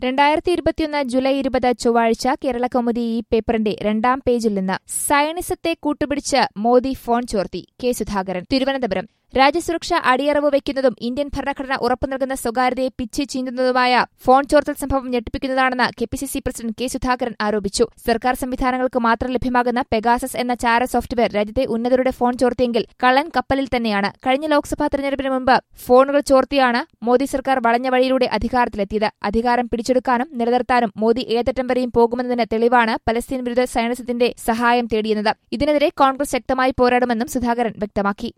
രണ്ടായിരത്തി ഇരുപത്തിയൊന്ന് ജൂലൈ ഇരുപത് ചൊവ്വാഴ്ച കേരള കൗമുദി ഈ പേപ്പറിന്റെ രണ്ടാം പേജിൽ നിന്ന് സയനിസത്തെ കൂട്ടുപിടിച്ച് മോദി ഫോൺ ചോർത്തി കെ സുധാകരൻ തിരുവനന്തപുരം രാജ്യസുരക്ഷ അടിയറവ് വയ്ക്കുന്നതും ഇന്ത്യൻ ഭരണഘടന ഉറപ്പു നൽകുന്ന സ്വകാര്യതയെ പിച്ച് ചീന്തുന്നതുമായ ഫോൺ ചോർത്തൽ സംഭവം ഞെട്ടിപ്പിക്കുന്നതാണെന്ന് K P C C president K Sudhakaran ആരോപിച്ചു സർക്കാർ സംവിധാനങ്ങൾക്ക് മാത്രം ലഭ്യമാകുന്ന പെഗാസസ് എന്ന ചാര സോഫ്റ്റ്വെയർ രാജ്യത്തെ ഉന്നതരുടെ ഫോൺ ചോർത്തിയെങ്കിൽ കള്ളൻ കപ്പലിൽ തന്നെയാണ് കഴിഞ്ഞ ലോക്സഭാ തെരഞ്ഞെടുപ്പിന് മുമ്പ് ഫോണുകൾ ചോർത്തിയാണ് മോദി സർക്കാർ വളഞ്ഞ വഴിയിലൂടെ അധികാരത്തിലെത്തിയത് അധികാരം പിടിച്ചെടുക്കാനും നിലനിർത്താനും മോദി ഏതറ്റം വരെയും പോകുമെന്നതിന് തെളിവാണ് പലസ്തീൻ വിരുദ്ധ സൈനിസത്തിന്റെ സഹായം തേടിയെന്നത് ഇതിനെതിരെ കോൺഗ്രസ് ശക്തമായി പോരാടുമെന്നും സുധാകരൻ വ്യക്തമാക്കി